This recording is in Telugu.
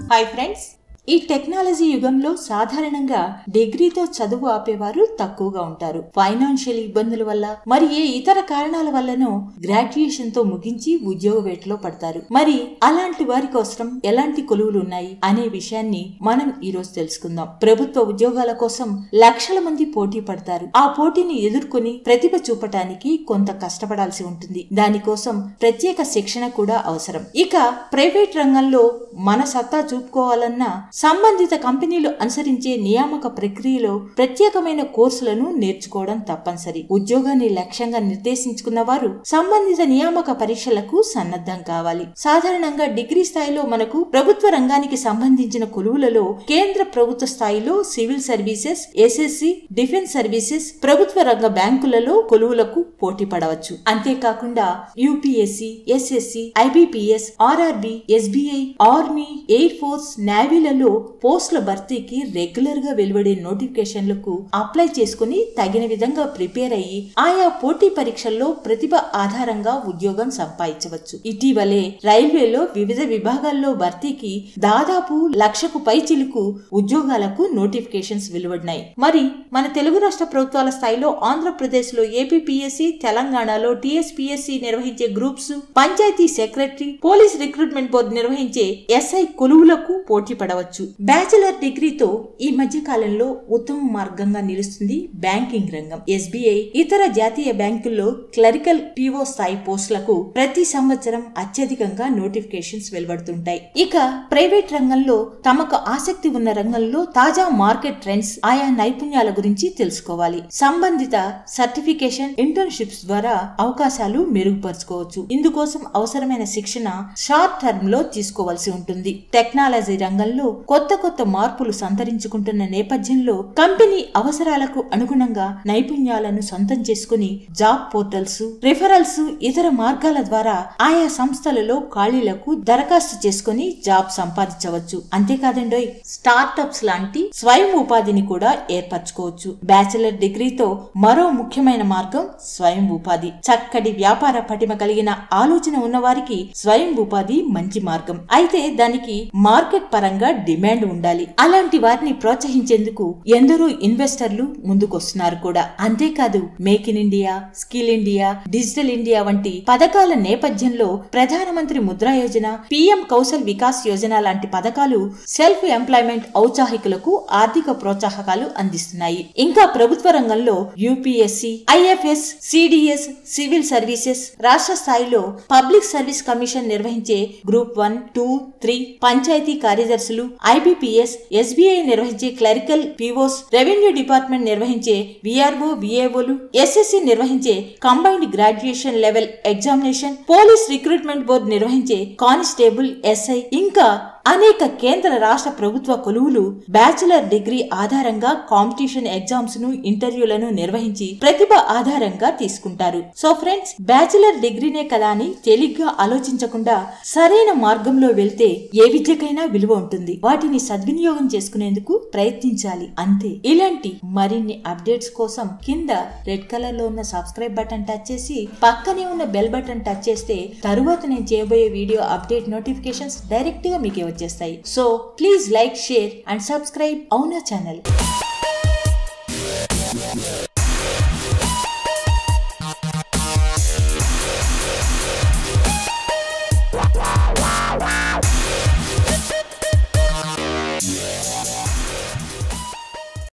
హాయ్ ఫ్రెండ్స్ ఈ టెక్నాలజీ యుగంలో సాధారణంగా డిగ్రీతో చదువు ఆపేవారు తక్కువగా ఉంటారు ఫైనాన్షియల్ ఇబ్బందుల వల్ల మరి ఏ ఇతర కారణాల వల్లనో గ్రాడ్యుయేషన్ తో ముగించి ఉద్యోగ వేటలో పడతారు మరి అలాంటి వారి కోసం ఎలాంటి కొలువులు ఉన్నాయి అనే విషయాన్ని మనం ఈ రోజు తెలుసుకుందాం ప్రభుత్వ ఉద్యోగాల కోసం లక్షల మంది పోటీ పడతారు ఆ పోటీని ఎదుర్కొని ప్రతిభ చూపటానికి కొంత కష్టపడాల్సి ఉంటుంది దానికోసం ప్రత్యేక శిక్షణ కూడా అవసరం ఇక ప్రైవేట్ రంగంలో మన సత్తా చూపుకోవాలన్నా సంబంధిత కంపెనీలు అనుసరించే నియామక ప్రక్రియలో ప్రత్యేకమైన కోర్సులను నేర్చుకోవడం తప్పనిసరి ఉద్యోగాన్ని లక్ష్యంగా నిర్దేశించుకున్న వారు సంబంధిత నియామక పరీక్షలకు సన్నద్ధం కావాలి సాధారణంగా డిగ్రీ స్థాయిలో మనకు ప్రభుత్వ రంగానికి సంబంధించిన కొలువులలో కేంద్ర ప్రభుత్వ స్థాయిలో civil services SSC defence services ప్రభుత్వ రంగ బ్యాంకులలో కొలువులకు పోటీ పడవచ్చు అంతేకాకుండా UPSC SSC IBPS RRB SBI army air force నేవీలలో పోస్టుల భర్తీకి రెగ్యులర్ గా వెలువడే నోటిఫికేషన్లకు అప్లై చేసుకుని తగిన విధంగా ప్రిపేర్ అయ్యి ఆయా పోటీ పరీక్షల్లో ప్రతిభ ఆధారంగా ఉద్యోగం సంపాదించవచ్చు ఇటీవలే రైల్వేలో వివిధ విభాగాల్లో భర్తీకి దాదాపు లక్షకు పై చిలుకు ఉద్యోగాలకు నోటిఫికేషన్స్ వెలువడినాయి మరి మన తెలుగు రాష్ట్ర ప్రభుత్వాల స్థాయిలో ఆంధ్రప్రదేశ్ లో ఏపీపీఎస్సీ తెలంగాణలో టీఎస్పీఎస్సీ నిర్వహించే groups panchayat secretary police recruitment board నిర్వహించే ఎస్ఐ కొలువులకు పోటీ పడవచ్చు బ్యాచిలర్ డిగ్రీతో ఈ మధ్య కాలంలో ఉత్తమ మార్గంగా నిలుస్తుంది బ్యాంకింగ్ రంగం ఎస్బీఐ ఇతర జాతీయ బ్యాంకుల్లో క్లరికల్ పీఓ స్థాయి పోస్టులకు ప్రతి సంవత్సరం అత్యధికంగా నోటిఫికేషన్స్ వెలువడుతుంటాయి ఇక ప్రైవేట్ రంగంలో తమకు ఆసక్తి ఉన్న రంగంలో తాజా మార్కెట్ ట్రెండ్స్ ఆయా నైపుణ్యాల గురించి తెలుసుకోవాలి సంబంధిత సర్టిఫికేషన్ ఇంటర్న్షిప్స్ ద్వారా అవకాశాలు మెరుగుపరుచుకోవచ్చు ఇందుకోసం అవసరమైన శిక్షణ షార్ట్ టర్మ్ లో తీసుకోవాల్సి ఉంటుంది టెక్నాలజీ రంగంలో కొత్త కొత్త మార్పులు సంతరించుకుంటున్న నేపథ్యంలో కంపెనీ అవసరాలకు అనుగుణంగా నైపుణ్యాలను సొంతం చేసుకుని జాబ్ పోర్టల్స్ రిఫరల్స్ ఇతర మార్గాల ద్వారా ఆయా సంస్థలలో ఖాళీలకు దరఖాస్తు చేసుకుని జాబ్ సంపాదించవచ్చు అంతేకాదండోయ్ స్టార్టప్స్ లాంటి స్వయం ఉపాధిని కూడా ఏర్పరచుకోవచ్చు బ్యాచిలర్ డిగ్రీతో మరో ముఖ్యమైన మార్గం స్వయం ఉపాధి చక్కటి వ్యాపార పటిమ కలిగిన ఆలోచన ఉన్నవారికి స్వయం ఉపాధి మంచి మార్గం అయితే దానికి మార్కెట్ పరంగా డిమాండ్ ఉండాలి అలాంటి వారిని ప్రోత్సహించేందుకు ఎందరో ఇన్వెస్టర్లు ముందుకొస్తున్నారు కూడా అంతేకాదు make in India skill India digital India వంటి పథకాల నేపథ్యంలో ప్రధానమంత్రి ముద్రా యోజన పీఎం కౌశల్ వికాస్ యోజన లాంటి పథకాలు సెల్ఫ్ ఎంప్లాయ్మెంట్ ఔత్సాహికులకు ఆర్థిక ప్రోత్సాహకాలు అందిస్తున్నాయి ఇంకా ప్రభుత్వ రంగంలో UPSC IFS CDS civil services రాష్ట్ర స్థాయిలో పబ్లిక్ సర్వీస్ కమిషన్ నిర్వహించే group one two three panchayat కార్యదర్శులు ఐబిపిఎస్ ఎస్బీఐ నిర్వహించే క్లరికల్ పీఓస్ రెవెన్యూ డిపార్ట్మెంట్ నిర్వహించే విఆర్ఓ విఏఓలు ఎస్ఎస్సి నిర్వహించే combined graduation level examination police recruitment board నిర్వహించే కానిస్టేబుల్ ఎస్ఐ ఇంకా అనేక కేంద్ర రాష్ట్ర ప్రభుత్వ కొలువులు బ్యాచిలర్ డిగ్రీ ఆధారంగా కాంపిటీషన్ ఎగ్జామ్స్ ను ఇంటర్వ్యూలను నిర్వహించి ప్రతిభ ఆధారంగా తీసుకుంటారు సో ఫ్రెండ్స్ బ్యాచిలర్ డిగ్రీనే కదా అని తేలిగ్గా ఆలోచించకుండా సరైన మార్గంలో వెళ్తే ఏ విద్యకైనా విలువ ఉంటుంది వాటిని సద్వినియోగం చేసుకునేందుకు ప్రయత్నించాలి అంతే ఇలాంటి మరిన్ని అప్డేట్స్ కోసం కింద రెడ్ కలర్ లో ఉన్న సబ్స్క్రైబ్ బటన్ టచ్ చేసి పక్కనే ఉన్న బెల్ బటన్ టచ్ చేస్తే తరువాత నేను చేయబోయే వీడియో అప్డేట్ నోటిఫికేషన్స్ డైరెక్ట్ గా మీకే వచ్చేస్తాయి so please like share and subscribe అవునా ఛానల్ Wow.